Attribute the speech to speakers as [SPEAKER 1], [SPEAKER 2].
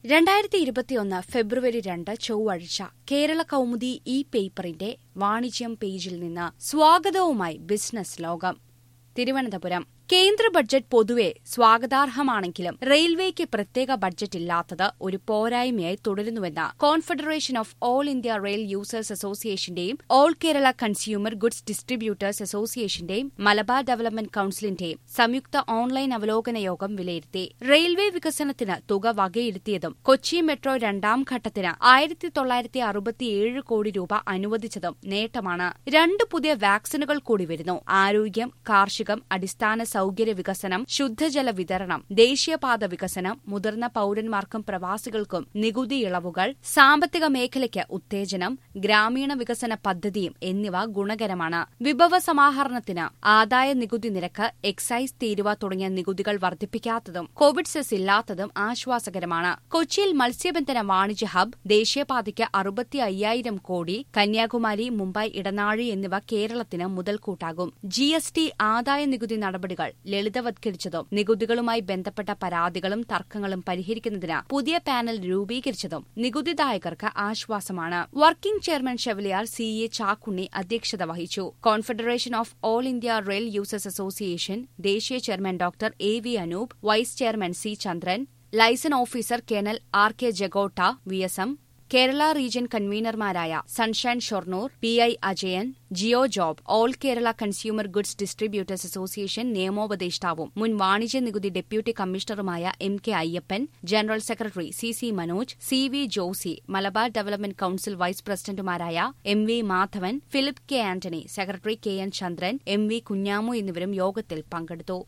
[SPEAKER 1] രണ്ടായിരത്തി ഇരുപത്തിയൊന്ന് ഫെബ്രുവരി രണ്ട് ചൊവ്വാഴ്ച കേരള കൗമുദി ഇ പേപ്പറിന്റെ വാണിജ്യം പേജിൽ നിന്ന് സ്വാഗതവുമായി ബിസിനസ് ലോകം തിരുവനന്തപുരം കേന്ദ്ര ബഡ്ജറ്റ് പൊതുവെ സ്വാഗതാർഹമാണെങ്കിലും റെയിൽവേക്ക് പ്രത്യേക ബഡ്ജറ്റ് ഇല്ലാത്തത് ഒരു പോരായ്മയായി തുടരുന്നുവെന്ന് confederation of all India rail users അസോസിയേഷന്റെയും all Kerala consumer goods distributors അസോസിയേഷന്റെയും മലബാർ ഡെവലപ്മെന്റ് കൌൺസിലിന്റെയും സംയുക്ത ഓൺലൈൻ അവലോകന യോഗം വിലയിരുത്തി റെയിൽവേ വികസനത്തിന് തുക വകയിരുത്തിയതും കൊച്ചി മെട്രോ രണ്ടാം ഘട്ടത്തിന് ആയിരത്തി തൊള്ളായിരത്തി അറുപത്തിയേഴ് കോടി രൂപ അനുവദിച്ചതും നേട്ടമാണ് രണ്ട് പുതിയ വാക്സിനുകൾ കൂടി വരുന്നു ആരോഗ്യം കാർഷികം അടിസ്ഥാന സൌകര്യ വികസനം ശുദ്ധജല വിതരണം ദേശീയപാത വികസനം മുതിർന്ന പൌരന്മാർക്കും പ്രവാസികൾക്കും നികുതി ഇളവുകൾ സാമ്പത്തിക മേഖലയ്ക്ക് ഉത്തേജനം ഗ്രാമീണ വികസന പദ്ധതിയും എന്നിവ ഗുണകരമാണ് വിഭവ സമാഹരണത്തിന് ആദായ നികുതി നിരക്ക് എക്സൈസ് തീരുവ തുടങ്ങിയ നികുതികൾ വർദ്ധിപ്പിക്കാത്തതും കോവിഡ് സെസ് ഇല്ലാത്തതും ആശ്വാസകരമാണ് കൊച്ചിയിൽ മത്സ്യബന്ധന വാണിജ്യ ഹബ് ദേശീയപാതയ്ക്ക് അറുപത്തി അയ്യായിരം കോടി കന്യാകുമാരി മുംബൈ ഇടനാഴി എന്നിവ കേരളത്തിന് മുതൽക്കൂട്ടാകും ജി എസ് ടി ആദായ നികുതി നടപടികൾ ലളിതവത്കരിച്ചതും നികുതികളുമായി ബന്ധപ്പെട്ട പരാതികളും തർക്കങ്ങളും പരിഹരിക്കുന്നതിന് പുതിയ പാനൽ രൂപീകരിച്ചതും നികുതിദായകർക്ക് ആശ്വാസമാണ് working chairman Chevalier C A Chakkunni അധ്യക്ഷത വഹിച്ചു confederation of all India rail users association ദേശീയ chairman doctor A V Anoop vice chairman C Chandran liaison officer colonel R K Jagota V S M Kerala region കൺവീനർമാരായ Sunshine Shoranur P I Ajayan Jio Job all Kerala consumer goods distributors association നിയമോപദേഷ്ടാവും മുൻ വാണിജ്യ നികുതി deputy കമ്മീഷണറുമായ M K Ayyappan general secretary C C Manoj C V Josy Malabar development council vice പ്രസിഡന്റുമാരായ M V Madhavan Philip K Antony secretary K N Chandran M V Kunjamu എന്നിവരും യോഗത്തിൽ പങ്കെടുത്തു